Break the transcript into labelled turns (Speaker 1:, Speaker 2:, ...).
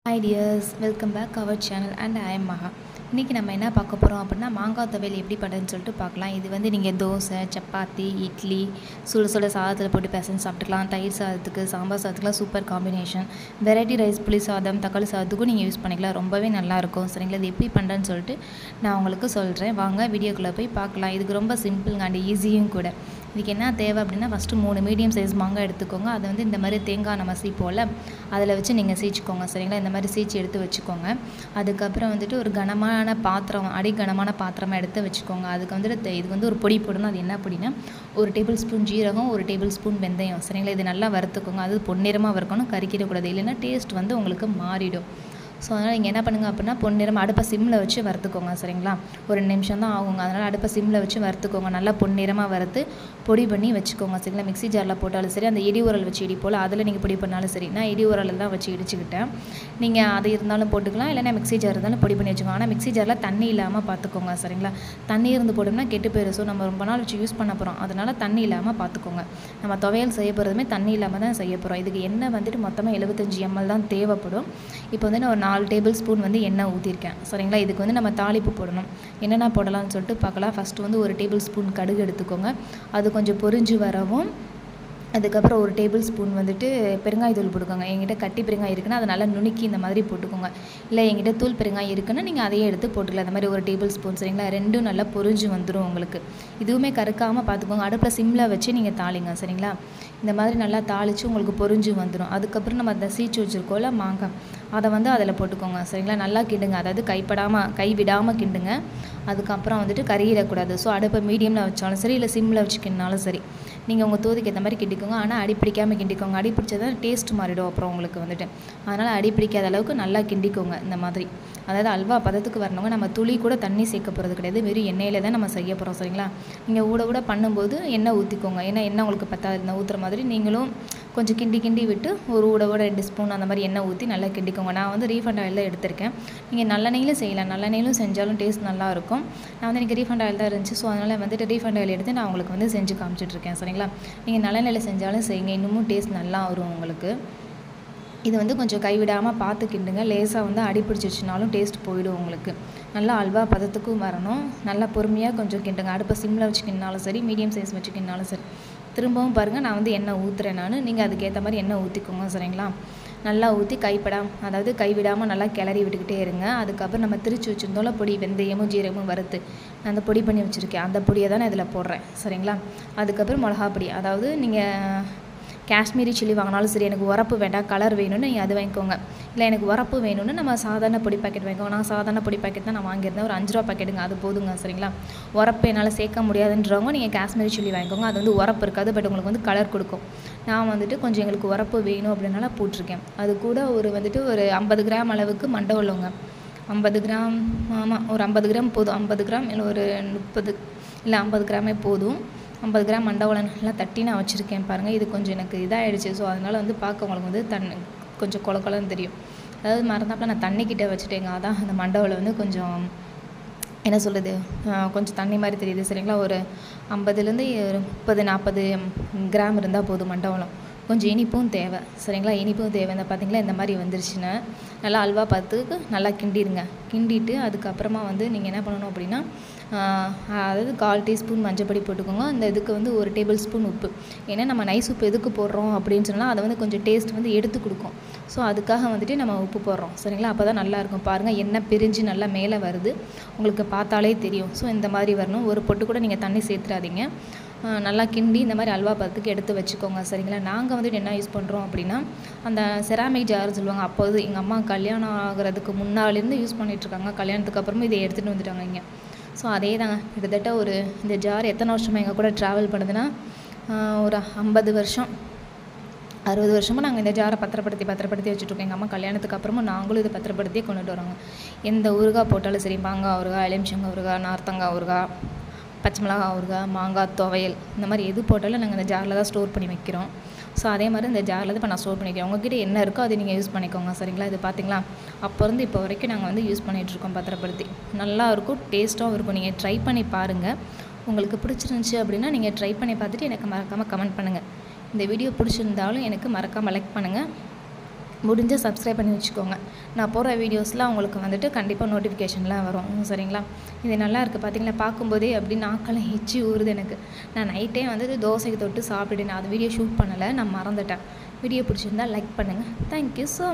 Speaker 1: hi dears welcome back our channel and I am Maha இன்றைக்கி நம்ம என்ன பார்க்க போகிறோம் அப்படின்னா மாங்காய் துவையல் எப்படி பண்ணுறதுன்னு சொல்லிட்டு பார்க்கலாம் இது வந்து நீங்கள் தோசை சப்பாத்தி இட்லி சுட சுட சாதத்தில் போட்டு பிசைஞ்சு சாப்பிட்டுக்கலாம் தயிர் சாதத்துக்கு சாம்பார் சாதத்துக்குலாம் சூப்பர் காம்பினேஷன் வெரைட்டி ரைஸ் புளி சாதம் தக்காளி சாதத்துக்கும் நீங்கள் யூஸ் பண்ணிக்கலாம் ரொம்பவே நல்லாயிருக்கும் சரிங்களா இது எப்படி பண்ணுறேன்னு சொல்லிட்டு நான் உங்களுக்கு சொல்கிறேன் வாங்க வீடியோக்குள்ளே போய் பார்க்கலாம் இதுக்கு ரொம்ப சிம்பிளுங்க அண்ட் ஈஸியும் கூட இதுக்கு என்ன தேவை அப்படின்னா ஃபஸ்ட்டு மூணு மீடியம் சைஸ் மாங்காய் எடுத்துக்கோங்க அதை வந்து இந்த மாதிரி தேங்காய் நம்ம சீப்போல் அதில் வச்சு நீங்கள் சீச்சிக்கோங்க சரிங்களா இந்த மாதிரி சீச்சி எடுத்து வச்சுக்கோங்க அதுக்கப்புறம் வந்துட்டு ஒரு கனமான பாத்திரம் அடி கனமான பாத்திரமாக எடுத்து வச்சுக்கோங்க அதுக்கு வந்துட்டு தே- இதுக்கு வந்து ஒரு பொடி போடணும் அது என்ன பொடினா ஒரு டேபிள் ஸ்பூன் ஜீரகம் ஒரு டேபிள் ஸ்பூன் வெந்தயம் சரிங்களா இது நல்லா வறுத்துக்கோங்க அது பொன்னிறமாக வறுக்கணும் கறிக்கிடக்கூடாது இல்லைன்னா டேஸ்ட் வந்து உங்களுக்கு மாறிடும் ஸோ அதனால் நீங்கள் என்ன பண்ணுங்கள் அப்படின்னா பொன்னிறம் அடுப்பை சிம்மில் வச்சு வறுத்துக்கோங்க சரிங்களா ஒரு ரெண்டு நிமிஷம் தான் ஆகுங்க அதனால் அடுப்பை சிம்மில் வச்சு வறுத்துக்கோங்க நல்லா பொன்னிறமாக வறுத்து பொடி பண்ணி வச்சுக்கோங்க சரிங்களா மிக்ஸி ஜாரில் போட்டாலும் சரி அந்த இடி உரல் வச்சு இடி போல் அதில் நீங்கள் பொடி பண்ணாலும் சரி நான் இடி உரலில் தான் வச்சு இடிச்சுக்கிட்டேன் நீங்கள் அது இருந்தாலும் போட்டுக்கலாம் இல்லைன்னா மிக்ஸி ஜார் இருந்தாலும் பொடி பண்ணி வச்சுக்கோங்க ஆனால் மிக்ஸி ஜாரில் தண்ணி இல்லாமல் பார்த்துக்கோங்க சரிங்களா தண்ணி இருந்து போட்டோம்னா கெட்டு போயிடும் ஸோ நம்ம ரொம்ப நாள் வச்சு யூஸ் பண்ண போகிறோம் அதனால் தண்ணி இல்லாமல் பார்த்துக்கோங்க நம்ம துவையல் செய்ய போகிறதுமே தண்ணி இல்லாமல் தான் செய்ய போகிறோம் இதுக்கு எண்ணெய் வந்துட்டு மொத்தமாக எழுபத்தஞ்சி எம்எல் தான் தேவைப்படும் இப்போ வந்து நான் ஒரு நாலு டேபிள் ஸ்பூன் வந்து எண்ணெய் ஊற்றிருக்கேன் சரிங்களா இதுக்கு வந்து நம்ம தாளிப்பு போடணும் என்னென்ன போடலாம்னு சொல்லிட்டு பார்க்கலாம் ஃபஸ்ட்டு வந்து ஒரு டேபிள் ஸ்பூன் கடுகு எடுத்துக்கோங்க அது கொஞ்சம் பொரிஞ்சு வரவும் அதுக்கப்புறம் ஒரு டேபிள் ஸ்பூன் வந்துட்டு பெருங்காயத்தூள் போட்டுக்கோங்க என்கிட்ட கட்டி பெருங்காயம் இருக்குன்னா அதை நல்லா நுணுக்கி இந்த மாதிரி போட்டுக்கோங்க இல்லை என்கிட்ட தூள் பெருங்காயம் இருக்குன்னா நீங்கள் அதையே எடுத்து போட்டுக்கலாம் அந்த மாதிரி ஒரு டேபிள் ஸ்பூன் சரிங்களா ரெண்டும் நல்லா பொரிஞ்சு வந்துடும் உங்களுக்கு இதுவுமே கருக்காமல் பார்த்துக்கோங்க அடுப்பில் சிம்மில் வச்சு நீங்கள் தாளிங்க சரிங்களா இந்த மாதிரி நல்லா தாளித்து உங்களுக்கு பொரிஞ்சு வந்துடும் அதுக்கப்புறம் நம்ம அதை சீச்சு வச்சுருக்கோம்ல மாங்காய் அதை வந்து அதில் போட்டுக்கோங்க சரிங்களா நல்லா கிண்டுங்க அதாவது கைப்படாமல் கை விடாமல் கிண்டுங்க அதுக்கப்புறம் வந்துட்டு கறியிடக்கூடாது ஸோ அடுப்பை மீடியமில் வச்சாலும் சரி இல்லை சிம்மில் வச்சு கிண்டினாலும் சரி நீங்கள் உங்கள் தோதிக்கு ஏற்ற மாதிரி கிண்டிக்கோங்க ஆனால் அடி பிடிக்காமல் கிண்டிக்கோங்க அடி பிடிச்சதான் டேஸ்ட் மாறிடும் அப்புறம் உங்களுக்கு வந்துட்டு அதனால் அடி பிடிக்காத அளவுக்கு நல்லா கிண்டிக்கோங்க இந்த மாதிரி அதாவது அல்வா பதத்துக்கு வரணுங்க நம்ம துளி கூட தண்ணி சேர்க்க போகிறது கிடையாது வெறும் எண்ணெயில் தான் நம்ம செய்ய போகிறோம் சரிங்களா நீங்கள் ஊட ஊட பண்ணும்போது எண்ணெய் ஊற்றிக்கோங்க ஏன்னா எண்ணெய் உங்களுக்கு பத்தாது இருந்தால் ஊற்றுற மாதிரி நீங்களும் கொஞ்சம் கிண்டி கிண்டி விட்டு ஒரு ஊட ஊட ரெண்டு ஸ்பூன் அந்த மாதிரி எண்ணெய் ஊற்றி நல்லா கிண்டிக்கோங்க நான் வந்து ரீஃபண்ட் ஆயில் தான் எடுத்திருக்கேன் நீங்கள் நல்லெண்ணெயிலும் செய்யலாம் நல்லெண்ணெயிலும் செஞ்சாலும் டேஸ்ட் நல்லா இருக்கும் நான் வந்து எனக்கு ரீஃபண்ட் ஆயில் தான் இருந்துச்சு ஸோ அதனால் வந்துட்டு ரீஃபண்ட் ஆயில் எடுத்து நான் உங்களுக்கு வந்து செஞ்சு காமிச்சிட்ருக்கேன் சரிங்களா நீங்கள் நல்லெண்ணெயில் செஞ்சாலும் செய்யுங்க இன்னமும் டேஸ்ட் நல்லா வரும் உங்களுக்கு இது வந்து கொஞ்சம் கைவிடாமல் பார்த்து கிண்டுங்க லேசாக வந்து அடி பிடிச்சிச்சுனாலும் டேஸ்ட் போயிடும் உங்களுக்கு நல்லா அல்வா பதத்துக்கும் வரணும் நல்லா பொறுமையாக கொஞ்சம் கிண்டுங்க அடுப்பை சிம்மில் வச்சு கிண்டினாலும் சரி மீடியம் சைஸ் வச்சு கிண்டினாலும் சரி திரும்பவும் பாருங்கள் நான் வந்து எண்ணெய் ஊற்றுறேன் நான் நீங்கள் அதுக்கேற்ற மாதிரி எண்ணெய் ஊற்றிக்கோங்க சரிங்களா நல்லா ஊற்றி கைப்படாம அதாவது கைவிடாமல் நல்லா கிளறி விட்டுக்கிட்டே இருங்க அதுக்கப்புறம் நம்ம திரிச்சு வச்சுருந்தோம்ல பொடி வெந்தயமும் ஜீரகமும் வறுத்து நான் அந்த பொடி பண்ணி வச்சுருக்கேன் அந்த பொடியை தான் நான் இதில் போடுறேன் சரிங்களா அதுக்கப்புறம் மிளகா பொடி அதாவது நீங்கள் காஷ்மீரி சில்லி வாங்கினாலும் சரி எனக்கு உரப்பு வேண்டாம் கலர் வேணும்னு நீங்கள் அது வாங்கிக்கோங்க இல்லை எனக்கு உரப்பு வேணும்னு நம்ம சாதாரண பொடி பாக்கெட் வாங்கிக்கோங்க நான் சாதாரண பொடி பாக்கெட் தான் நான் வாங்கியிருந்தேன் ஒரு அஞ்சு ரூபா பாக்கெட்டுங்க அது போதுங்க சரிங்களா உரப்பு என்னால் சேர்க்க முடியாதுன்றவங்க நீங்கள் காஷ்மீரி சில்லி வாங்கிக்கோங்க அது வந்து உரப்பு இருக்காது பட் உங்களுக்கு வந்து கலர் கொடுக்கும் நான் வந்துட்டு கொஞ்சம் எங்களுக்கு உரப்பு வேணும் அப்படின்னால போட்டிருக்கேன் அது கூட ஒரு வந்துட்டு ஒரு ஐம்பது கிராம் அளவுக்கு மண்டை உள்ளவங்க ஐம்பது கிராம் ஆமாம் ஒரு ஐம்பது கிராம் போதும் ஐம்பது கிராம் இல்லை ஒரு முப்பது இல்லை ஐம்பது கிராமே போதும் ஐம்பது கிராம் மண்டவளம் நல்லா தட்டி நான் வச்சுருக்கேன் பாருங்கள் இது கொஞ்சம் எனக்கு இதாகிடுச்சு ஸோ அதனால் வந்து பார்க்க உங்களுக்கு வந்து தண்ணி கொஞ்சம் கொல கொலன்னு தெரியும் அதாவது மறந்தாப்புல நான் தண்ணிக்கிட்ட வச்சுட்டேங்க அதான் அந்த மண்டவளம் வந்து கொஞ்சம் என்ன சொல்கிறது கொஞ்சம் தண்ணி மாதிரி தெரியுது சரிங்களா ஒரு ஐம்பதுலேருந்து ஒரு முப்பது நாற்பது கிராம் இருந்தால் போதும் மண்டவளம் கொஞ்சம் இனிப்பும் தேவை சரிங்களா இனிப்பும் தேவை இந்த பார்த்தீங்களா இந்த மாதிரி வந்துருச்சுன்னா நல்லா அல்வா பார்த்துக்கு நல்லா கிண்டிடுங்க கிண்டிட்டு அதுக்கப்புறமா வந்து நீங்கள் என்ன பண்ணணும் அப்படின்னா ஆஹ், அதாவது கால் டீஸ்பூன் மஞ்சப்பொடி போட்டுக்கோங்க அந்த இதுக்கு வந்து ஒரு டேபிள் ஸ்பூன் உப்பு ஏன்னா நம்ம நைஸ் உப்பு எதுக்கு போடுறோம் அப்படின்னு சொன்னால் அதை வந்து கொஞ்சம் டேஸ்ட் வந்து எடுத்து கொடுக்கும் ஸோ அதுக்காக வந்துட்டு நம்ம உப்பு போடுறோம் சரிங்களா அப்போ தான் நல்லாயிருக்கும் பாருங்கள் எண்ணெய் பிரிஞ்சு நல்லா மேலே வருது உங்களுக்கு பார்த்தாலே தெரியும் ஸோ இந்த மாதிரி வரணும் ஒரு பொட்டு கூட நீங்கள் தண்ணி சேர்த்துறாதீங்க ஆஹ் நல்லா கிண்டி இந்த மாதிரி அல்வா பத்துக்கு எடுத்து வச்சுக்கோங்க சரிங்களா நாங்கள் வந்துட்டு என்ன யூஸ் பண்ணுறோம் அப்படின்னா அந்த செராமிக் ஜார் சொல்லுவாங்க அப்போது எங்கள் அம்மா கல்யாணம் ஆகிறதுக்கு முன்னாலேருந்து யூஸ் பண்ணிகிட்ருக்காங்க கல்யாணத்துக்கு அப்புறமா இதை எடுத்துகிட்டு வந்துட்டாங்க இங்கே ஸோ அதே தாங்க கிட்டத்தட்ட ஒரு இந்த ஜார் எத்தனை வருஷமாக எங்கள் கூட ட்ராவல் பண்ணுதுன்னா ஆஹ் ஒரு ஐம்பது வருஷம் அறுபது வருஷமாக நாங்கள் இந்த ஜாரை பத்திரப்படுத்தி பத்திரப்படுத்தி வச்சுட்ருக்கோம் எங்கள் அம்மா கல்யாணத்துக்கு அப்புறமும் நாங்களும் இதை பத்திரப்படுத்தியே கொண்டுட்டு வரோங்க எந்த ஊறுகாய் போட்டாலும் சரி மாங்காய் ஊறுகாய் எலுமிச்சங்காய் ஊறுகாய் நார்த்தங்காய் ஊறுகாய் பச்சை மிளகாய் ஊறுகாய் மாங்காய் துவையல் இந்த மாதிரி எது போட்டாலும் நாங்கள் இந்த ஜாரில் தான் ஸ்டோர் பண்ணி வைக்கிறோம் ஸோ அதே மாதிரி இந்த ஜாரில் தான் இப்போ நான் ஸ்டோர் பண்ணி வைக்கிறேன் உங்ககிட்ட என்ன இருக்கோ அதை நீங்கள் யூஸ் பண்ணிக்கோங்க சரிங்களா இது பார்த்தீங்களா அப்போ இருந்து இப்போ வரைக்கும் நாங்கள் வந்து யூஸ் பண்ணிகிட்ருக்கோம் பத்திரப்படுத்தி நல்லா இருக்கும் டேஸ்ட்டாகவும் இருக்கும் நீங்கள் ட்ரை பண்ணி பாருங்கள் உங்களுக்கு பிடிச்சிருந்துச்சி அப்படின்னா நீங்கள் ட்ரை பண்ணி பார்த்துட்டு எனக்கு மறக்காமல் கமெண்ட் பண்ணுங்கள் இந்த வீடியோ பிடிச்சிருந்தாலும் எனக்கு மறக்காமல் லைக் பண்ணுங்கள் முடிஞ்சால் சப்ஸ்கிரைப் பண்ணி வச்சுக்கோங்க நான் போடுற வீடியோஸ்லாம் உங்களுக்கு வந்துட்டு கண்டிப்பாக நோட்டிஃபிகேஷன்லாம் வரும் சரிங்களா இது நல்லா இருக்குது பார்த்தீங்களா பார்க்கும்போதே அப்படி நாக்கெல்லாம் எச்சி ஊறுது எனக்கு நான் நைட்டே வந்துட்டு தோசைக்கு தொட்டு சாப்பிட்டுட்டு நான் அது வீடியோ ஷூட் பண்ணலை நான் மறந்துட்டேன் வீடியோ பிடிச்சிருந்தா லைக் பண்ணுங்கள் தேங்க்யூ ஸோ